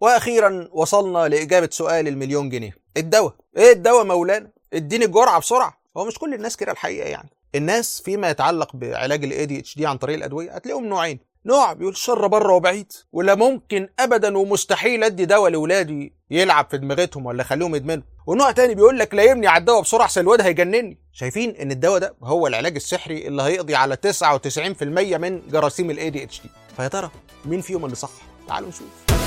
واخيرا وصلنا لاجابه سؤال المليون جنيه الدواء ايه الدواء مولانا اديني الجرعه بسرعه هو مش كل الناس كده الحقيقه يعني الناس فيما يتعلق بعلاج الاي دي اتش دي عن طريق الادويه هتلاقيهم نوعين نوع بيقول شر بره وبعيد ولا ممكن ابدا ومستحيل ادي دواء لاولادي يلعب في دماغتهم ولا اخليهم يدمنوا ونوع تاني بيقول لك لا يمني على الدواء بسرعه عشان الواد هيجنني شايفين ان الدواء ده هو العلاج السحري اللي هيقضي على 99% من جراثيم الاي دي اتش دي فيا ترى مين فيهم اللي صح تعالوا نشوف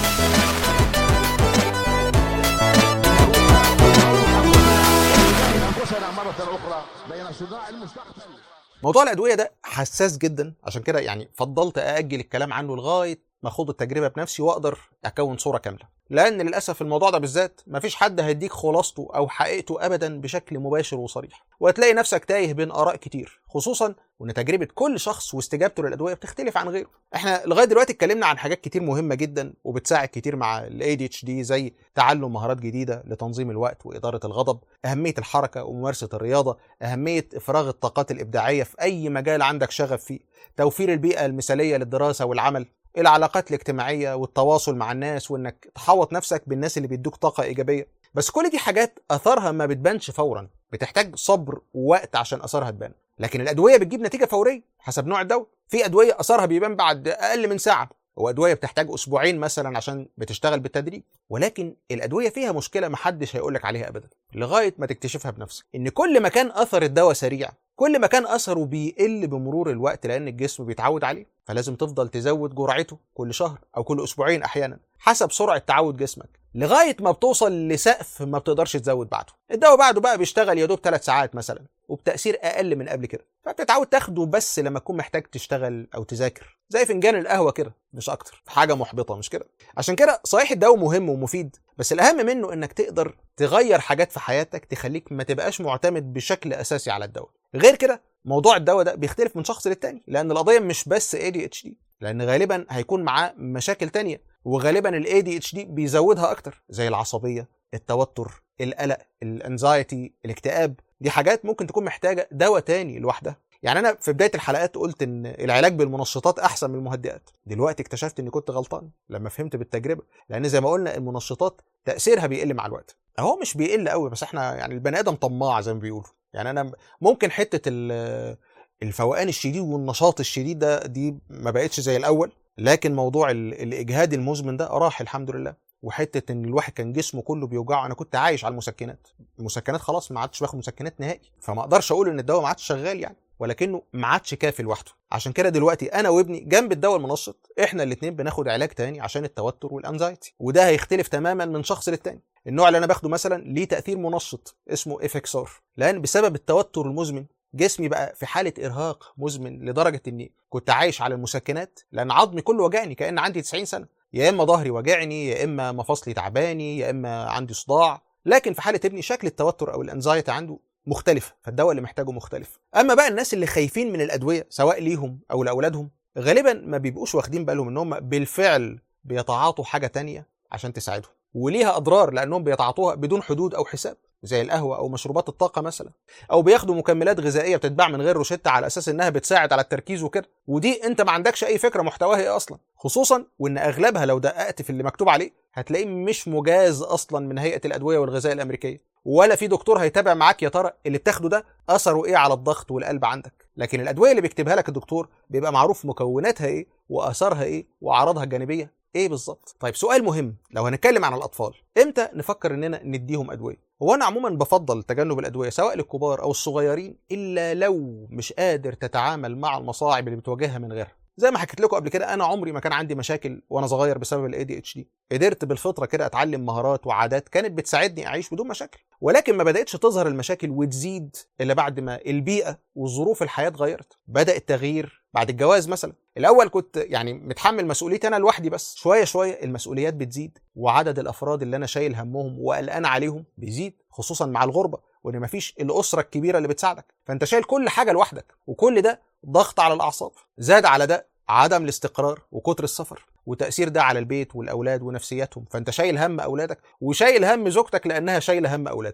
انفسنا مره اخرى بين صداع المستقبل موضوع الادويه ده حساس جدا عشان كده يعني فضلت ااجل الكلام عنه لغايه ما اخوض التجربه بنفسي واقدر اكون صوره كامله لان للاسف الموضوع ده بالذات مفيش حد هيديك خلاصته او حقيقته ابدا بشكل مباشر وصريح وهتلاقي نفسك تايه بين اراء كتير خصوصا وان تجربه كل شخص واستجابته للادويه بتختلف عن غيره احنا لغايه دلوقتي اتكلمنا عن حاجات كتير مهمه جدا وبتساعد كتير مع الاي دي اتش دي زي تعلم مهارات جديده لتنظيم الوقت واداره الغضب اهميه الحركه وممارسه الرياضه اهميه افراغ الطاقات الابداعيه في اي مجال عندك شغف فيه توفير البيئه المثاليه للدراسه والعمل العلاقات الاجتماعيه والتواصل مع الناس وانك تحوط نفسك بالناس اللي بيدوك طاقه ايجابيه بس كل دي حاجات اثارها ما بتبانش فورا بتحتاج صبر ووقت عشان اثارها تبان لكن الادويه بتجيب نتيجه فوريه حسب نوع الدواء في ادويه اثرها بيبان بعد اقل من ساعه وادويه بتحتاج اسبوعين مثلا عشان بتشتغل بالتدريج ولكن الادويه فيها مشكله محدش هيقولك عليها ابدا لغايه ما تكتشفها بنفسك ان كل ما كان اثر الدواء سريع كل ما كان اثره بيقل بمرور الوقت لان الجسم بيتعود عليه فلازم تفضل تزود جرعته كل شهر او كل اسبوعين احيانا حسب سرعه تعود جسمك لغايه ما بتوصل لسقف ما بتقدرش تزود بعده الدواء بعده بقى بيشتغل يا دوب 3 ساعات مثلا وبتاثير اقل من قبل كده فبتتعود تاخده بس لما تكون محتاج تشتغل او تذاكر زي فنجان القهوه كده مش اكتر حاجه محبطه مش كده عشان كده صحيح الدواء مهم ومفيد بس الاهم منه انك تقدر تغير حاجات في حياتك تخليك ما تبقاش معتمد بشكل اساسي على الدواء غير كده موضوع الدواء ده بيختلف من شخص للتاني لان القضيه مش بس اي دي اتش دي لان غالبا هيكون معاه مشاكل تانية وغالبا الاي دي اتش دي بيزودها اكتر زي العصبيه التوتر القلق الانزايتي الاكتئاب دي حاجات ممكن تكون محتاجه دواء تاني لوحدها يعني انا في بدايه الحلقات قلت ان العلاج بالمنشطات احسن من المهدئات دلوقتي اكتشفت اني كنت غلطان لما فهمت بالتجربه لان زي ما قلنا المنشطات تاثيرها بيقل مع الوقت هو مش بيقل قوي بس احنا يعني البني ادم طماع زي ما بيقولوا يعني انا ممكن حته ال- الفوقان الشديد والنشاط الشديد ده دي ما بقتش زي الاول لكن موضوع ال- الاجهاد المزمن ده راح الحمد لله وحته ان الواحد كان جسمه كله بيوجعه انا كنت عايش على المسكنات المسكنات خلاص ما عادش باخد مسكنات نهائي فما اقدرش اقول ان الدواء ما عادش شغال يعني ولكنه ما عادش كافي لوحده عشان كده دلوقتي انا وابني جنب الدواء المنشط احنا الاثنين بناخد علاج تاني عشان التوتر والانزايتي وده هيختلف تماما من شخص للتاني النوع اللي انا باخده مثلا ليه تاثير منشط اسمه افكسار لان بسبب التوتر المزمن جسمي بقى في حاله ارهاق مزمن لدرجه اني كنت عايش على المسكنات لان عظمي كله وجعني كان عندي 90 سنه يا اما ظهري وجعني يا اما مفاصلي تعباني يا اما عندي صداع لكن في حاله ابني شكل التوتر او الانزايتي عنده مختلفه فالدواء اللي محتاجه مختلف اما بقى الناس اللي خايفين من الادويه سواء ليهم او لاولادهم غالبا ما بيبقوش واخدين بالهم ان هم بالفعل بيتعاطوا حاجه تانية عشان تساعدهم وليها اضرار لانهم بيتعاطوها بدون حدود او حساب زي القهوه او مشروبات الطاقه مثلا او بياخدوا مكملات غذائيه بتتباع من غير روشته على اساس انها بتساعد على التركيز وكده ودي انت ما عندكش اي فكره محتواها ايه اصلا خصوصا وان اغلبها لو دققت في اللي مكتوب عليه هتلاقيه مش مجاز اصلا من هيئه الادويه والغذاء الامريكيه ولا في دكتور هيتابع معاك يا ترى اللي بتاخده ده اثره ايه على الضغط والقلب عندك لكن الادويه اللي بيكتبها لك الدكتور بيبقى معروف مكوناتها ايه واثارها ايه واعراضها الجانبيه ايه بالظبط طيب سؤال مهم لو هنتكلم عن الاطفال امتى نفكر اننا نديهم ادويه هو انا عموما بفضل تجنب الادويه سواء للكبار او الصغيرين الا لو مش قادر تتعامل مع المصاعب اللي بتواجهها من غيرها زي ما حكيت لكم قبل كده انا عمري ما كان عندي مشاكل وانا صغير بسبب الاي دي اتش دي قدرت بالفطره كده اتعلم مهارات وعادات كانت بتساعدني اعيش بدون مشاكل ولكن ما بداتش تظهر المشاكل وتزيد الا بعد ما البيئه وظروف الحياه اتغيرت بدا التغيير بعد الجواز مثلا الاول كنت يعني متحمل مسؤوليتي انا لوحدي بس شويه شويه المسؤوليات بتزيد وعدد الافراد اللي انا شايل همهم وقلقان عليهم بيزيد خصوصا مع الغربه وان مفيش الاسره الكبيره اللي بتساعدك فانت شايل كل حاجه لوحدك وكل ده ضغط على الاعصاب زاد على ده عدم الاستقرار وكتر السفر وتاثير ده على البيت والاولاد ونفسياتهم فانت شايل هم اولادك وشايل هم زوجتك لانها شايله هم اولادك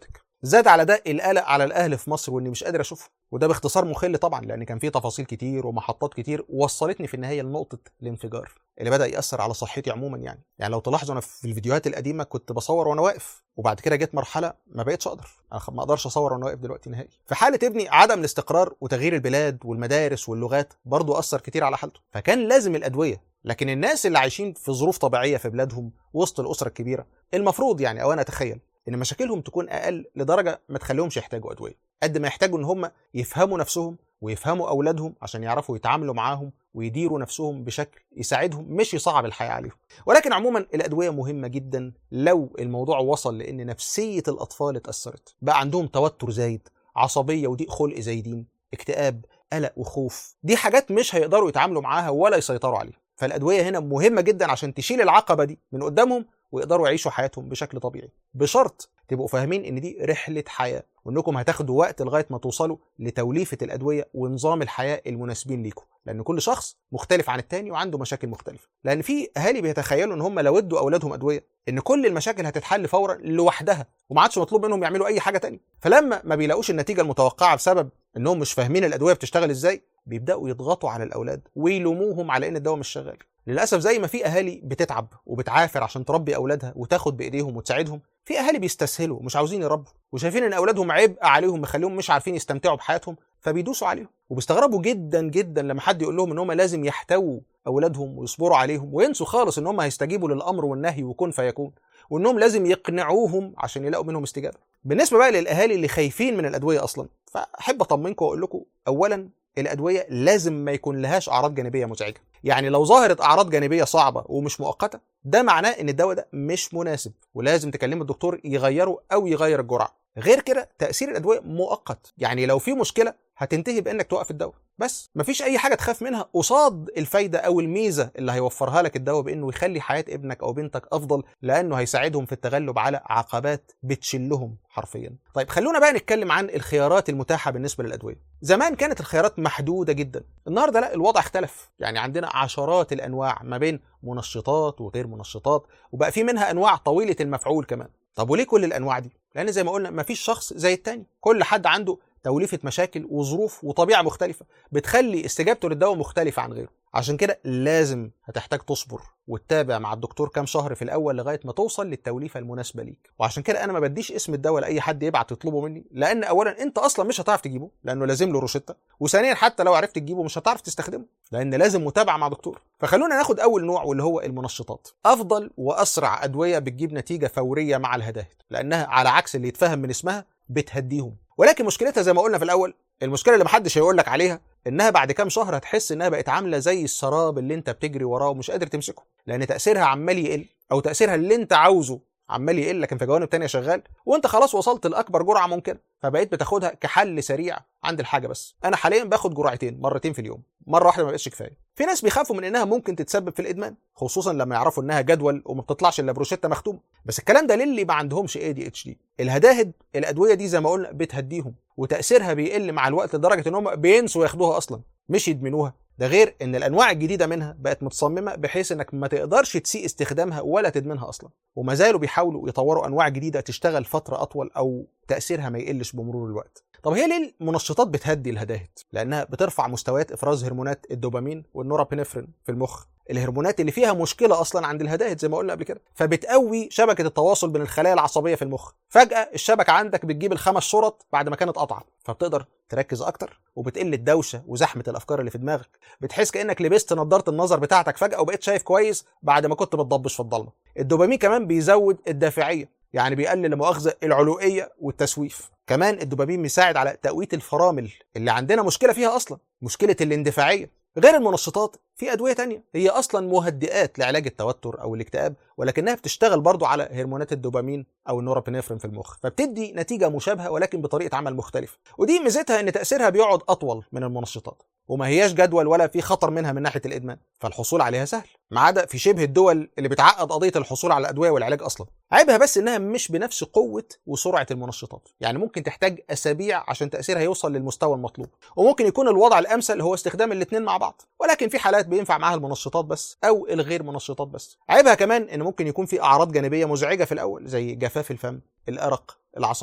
زاد على ده القلق على الاهل في مصر واني مش قادر اشوفه وده باختصار مخل طبعا لان كان فيه تفاصيل كتير ومحطات كتير وصلتني في النهايه لنقطه الانفجار اللي بدا ياثر على صحتي عموما يعني يعني لو تلاحظوا انا في الفيديوهات القديمه كنت بصور وانا واقف وبعد كده جت مرحله ما بقتش اقدر انا ما اقدرش اصور وانا واقف دلوقتي نهائي في حاله ابني عدم الاستقرار وتغيير البلاد والمدارس واللغات برضه اثر كتير على حالته فكان لازم الادويه لكن الناس اللي عايشين في ظروف طبيعيه في بلادهم وسط الاسره الكبيره المفروض يعني او انا اتخيل ان مشاكلهم تكون اقل لدرجه ما تخليهمش يحتاجوا ادويه قد ما يحتاجوا ان هم يفهموا نفسهم ويفهموا اولادهم عشان يعرفوا يتعاملوا معاهم ويديروا نفسهم بشكل يساعدهم مش يصعب الحياه عليهم ولكن عموما الادويه مهمه جدا لو الموضوع وصل لان نفسيه الاطفال اتاثرت بقى عندهم توتر زايد عصبيه وضيق خلق زايدين اكتئاب قلق وخوف دي حاجات مش هيقدروا يتعاملوا معاها ولا يسيطروا عليها فالادويه هنا مهمه جدا عشان تشيل العقبه دي من قدامهم ويقدروا يعيشوا حياتهم بشكل طبيعي بشرط تبقوا فاهمين ان دي رحله حياه وانكم هتاخدوا وقت لغايه ما توصلوا لتوليفه الادويه ونظام الحياه المناسبين ليكم لان كل شخص مختلف عن التاني وعنده مشاكل مختلفه لان في اهالي بيتخيلوا ان هم لو ادوا اولادهم ادويه ان كل المشاكل هتتحل فورا لوحدها وما عادش مطلوب منهم يعملوا اي حاجه تانية فلما ما بيلاقوش النتيجه المتوقعه بسبب انهم مش فاهمين الادويه بتشتغل ازاي بيبداوا يضغطوا على الاولاد ويلوموهم على ان الدواء مش شغال للاسف زي ما في اهالي بتتعب وبتعافر عشان تربي اولادها وتاخد بايديهم وتساعدهم في اهالي بيستسهلوا ومش عاوزين يربوا وشايفين ان اولادهم عبء عليهم مخليهم مش عارفين يستمتعوا بحياتهم فبيدوسوا عليهم وبيستغربوا جدا جدا لما حد يقول لهم ان هم لازم يحتووا اولادهم ويصبروا عليهم وينسوا خالص ان هم هيستجيبوا للامر والنهي وكن فيكون وانهم لازم يقنعوهم عشان يلاقوا منهم استجابه بالنسبه بقى للاهالي اللي خايفين من الادويه اصلا فاحب اطمنكم واقول لكم اولا الادويه لازم ما يكون لهاش اعراض جانبيه مزعجه يعني لو ظهرت اعراض جانبيه صعبه ومش مؤقته ده معناه ان الدواء ده مش مناسب ولازم تكلموا الدكتور يغيره او يغير الجرعه غير كده تاثير الادويه مؤقت يعني لو في مشكله هتنتهي بانك توقف الدواء بس مفيش اي حاجه تخاف منها قصاد الفايده او الميزه اللي هيوفرها لك الدواء بانه يخلي حياه ابنك او بنتك افضل لانه هيساعدهم في التغلب على عقبات بتشلهم حرفيا طيب خلونا بقى نتكلم عن الخيارات المتاحه بالنسبه للادويه زمان كانت الخيارات محدوده جدا النهارده لا الوضع اختلف يعني عندنا عشرات الانواع ما بين منشطات وغير منشطات وبقى في منها انواع طويله المفعول كمان طب وليه كل الانواع دي لان زي ما قلنا مفيش شخص زي التاني كل حد عنده توليفه مشاكل وظروف وطبيعه مختلفه بتخلي استجابته للدواء مختلفه عن غيره عشان كده لازم هتحتاج تصبر وتتابع مع الدكتور كام شهر في الاول لغايه ما توصل للتوليفه المناسبه ليك وعشان كده انا ما بديش اسم الدواء لاي حد يبعت يطلبه مني لان اولا انت اصلا مش هتعرف تجيبه لانه لازم له روشته وثانيا حتى لو عرفت تجيبه مش هتعرف تستخدمه لان لازم متابعه مع دكتور فخلونا ناخد اول نوع واللي هو المنشطات افضل واسرع ادويه بتجيب نتيجه فوريه مع الهداهد لانها على عكس اللي يتفهم من اسمها بتهديهم ولكن مشكلتها زي ما قلنا في الاول المشكله اللي محدش هيقول لك عليها انها بعد كام شهر هتحس انها بقت عامله زي السراب اللي انت بتجري وراه ومش قادر تمسكه لان تاثيرها عمال يقل او تاثيرها اللي انت عاوزه عمال يقل لكن في جوانب تانية شغال وانت خلاص وصلت لاكبر جرعه ممكنه فبقيت بتاخدها كحل سريع عند الحاجه بس انا حاليا باخد جرعتين مرتين في اليوم مره واحده ما بقتش كفايه في ناس بيخافوا من انها ممكن تتسبب في الادمان خصوصا لما يعرفوا انها جدول وما بتطلعش الا بروشته مختومه بس الكلام ده للي ما عندهمش اي دي اتش دي الهداهد الادويه دي زي ما قلنا بتهديهم وتاثيرها بيقل مع الوقت لدرجه ان هم بينسوا ياخدوها اصلا مش يدمنوها ده غير ان الانواع الجديده منها بقت متصممه بحيث انك ما تقدرش تسيء استخدامها ولا تدمنها اصلا وما زالوا بيحاولوا يطوروا انواع جديده تشتغل فتره اطول او تاثيرها ما يقلش بمرور الوقت طب هي ليه المنشطات بتهدي الهداهد لانها بترفع مستويات افراز هرمونات الدوبامين والنورابينفرين في المخ الهرمونات اللي فيها مشكله اصلا عند الهداهد زي ما قلنا قبل كده فبتقوي شبكه التواصل بين الخلايا العصبيه في المخ فجاه الشبكه عندك بتجيب الخمس شرط بعد ما كانت قطعه فبتقدر تركز اكتر وبتقل الدوشه وزحمه الافكار اللي في دماغك بتحس كانك لبست نظاره النظر بتاعتك فجاه وبقيت شايف كويس بعد ما كنت بتضبش في الضلمه الدوبامين كمان بيزود الدافعيه يعني بيقلل المؤاخذه العلوئيه والتسويف كمان الدوبامين بيساعد على تقويه الفرامل اللي عندنا مشكله فيها اصلا مشكله الاندفاعيه غير المنشطات في ادويه تانية هي اصلا مهدئات لعلاج التوتر او الاكتئاب ولكنها بتشتغل برضو على هرمونات الدوبامين او النورابينفرين في المخ فبتدي نتيجه مشابهه ولكن بطريقه عمل مختلفه ودي ميزتها ان تاثيرها بيقعد اطول من المنشطات وما هياش جدول ولا في خطر منها من ناحيه الادمان فالحصول عليها سهل ما عدا في شبه الدول اللي بتعقد قضيه الحصول على الادويه والعلاج اصلا عيبها بس انها مش بنفس قوه وسرعه المنشطات يعني ممكن تحتاج اسابيع عشان تاثيرها يوصل للمستوى المطلوب وممكن يكون الوضع الامثل هو استخدام الاثنين مع بعض ولكن في حالات بينفع معاها المنشطات بس او الغير منشطات بس عيبها كمان ان ممكن يكون في اعراض جانبيه مزعجه في الاول زي جفاف الفم الارق العصبيه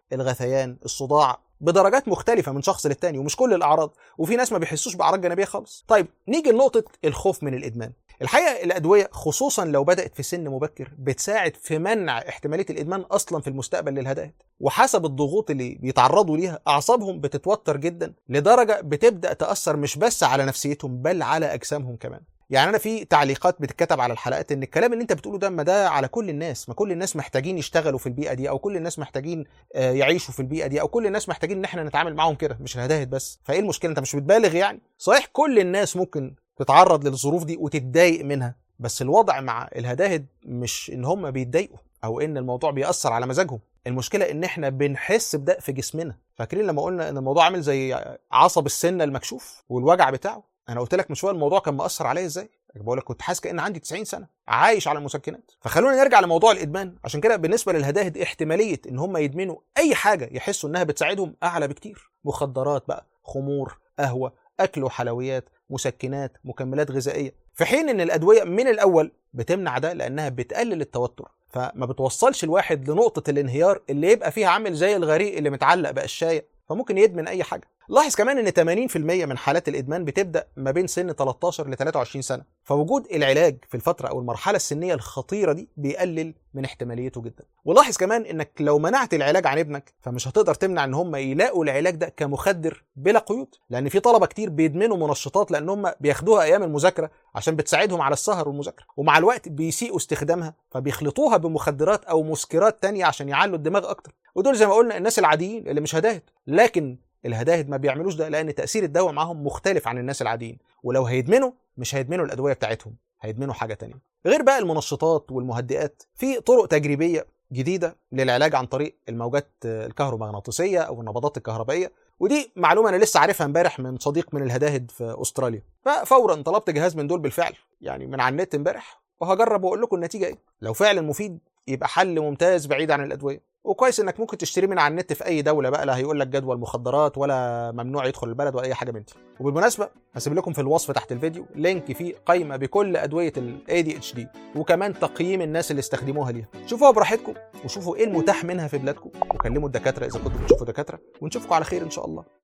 الغثيان الصداع بدرجات مختلفه من شخص للتاني ومش كل الاعراض وفي ناس ما بيحسوش باعراض جانبيه خالص طيب نيجي لنقطه الخوف من الادمان الحقيقه الادويه خصوصا لو بدات في سن مبكر بتساعد في منع احتماليه الادمان اصلا في المستقبل للهدايد وحسب الضغوط اللي بيتعرضوا ليها اعصابهم بتتوتر جدا لدرجه بتبدا تاثر مش بس على نفسيتهم بل على اجسامهم كمان يعني انا في تعليقات بتتكتب على الحلقات ان الكلام اللي انت بتقوله ده ما ده على كل الناس ما كل الناس محتاجين يشتغلوا في البيئه دي او كل الناس محتاجين آه، يعيشوا في البيئه دي او كل الناس محتاجين ان احنا نتعامل معاهم كده مش الهداهد بس فايه المشكله انت مش بتبالغ يعني صحيح كل الناس ممكن تتعرض للظروف دي وتتضايق منها بس الوضع مع الهداهد مش ان هم بيتضايقوا او ان الموضوع بيأثر على مزاجهم المشكله ان احنا بنحس بده في جسمنا فاكرين لما قلنا ان الموضوع عامل زي عصب السنه المكشوف والوجع بتاعه انا قلت لك من شويه الموضوع كان مأثر عليا ازاي بقول لك كنت حاسس كأن عندي 90 سنه عايش على المسكنات فخلونا نرجع لموضوع الادمان عشان كده بالنسبه للهداهد احتماليه ان هم يدمنوا اي حاجه يحسوا انها بتساعدهم اعلى بكتير مخدرات بقى خمور قهوه اكل وحلويات مسكنات مكملات غذائيه في حين ان الادويه من الاول بتمنع ده لانها بتقلل التوتر فما بتوصلش الواحد لنقطه الانهيار اللي يبقى فيها عامل زي الغريق اللي متعلق بقشايه فممكن يدمن اي حاجه لاحظ كمان ان 80% من حالات الادمان بتبدا ما بين سن 13 ل 23 سنه فوجود العلاج في الفتره او المرحله السنيه الخطيره دي بيقلل من احتماليته جدا ولاحظ كمان انك لو منعت العلاج عن ابنك فمش هتقدر تمنع ان هم يلاقوا العلاج ده كمخدر بلا قيود لان في طلبه كتير بيدمنوا منشطات لان هم بياخدوها ايام المذاكره عشان بتساعدهم على السهر والمذاكره ومع الوقت بيسيئوا استخدامها فبيخلطوها بمخدرات او مسكرات تانية عشان يعلوا الدماغ اكتر ودول زي ما قلنا الناس العاديين اللي مش هداهد لكن الهداهد ما بيعملوش ده لان تاثير الدواء معاهم مختلف عن الناس العاديين ولو هيدمنوا مش هيدمنوا الادويه بتاعتهم هيدمنوا حاجه تانية غير بقى المنشطات والمهدئات في طرق تجريبيه جديده للعلاج عن طريق الموجات الكهرومغناطيسيه او النبضات الكهربائيه ودي معلومه انا لسه عارفها امبارح من صديق من الهداهد في استراليا ففورا طلبت جهاز من دول بالفعل يعني من على النت امبارح وهجرب واقول لكم النتيجه ايه لو فعلا مفيد يبقى حل ممتاز بعيد عن الادويه وكويس انك ممكن تشتريه من على النت في اي دوله بقى لا هيقول لك جدول مخدرات ولا ممنوع يدخل البلد ولا اي حاجه من دي وبالمناسبه هسيب لكم في الوصف تحت الفيديو لينك فيه قائمه بكل ادويه الاي دي اتش دي وكمان تقييم الناس اللي استخدموها ليها شوفوها براحتكم وشوفوا ايه المتاح منها في بلادكم وكلموا الدكاتره اذا كنتوا بتشوفوا دكاتره ونشوفكم على خير ان شاء الله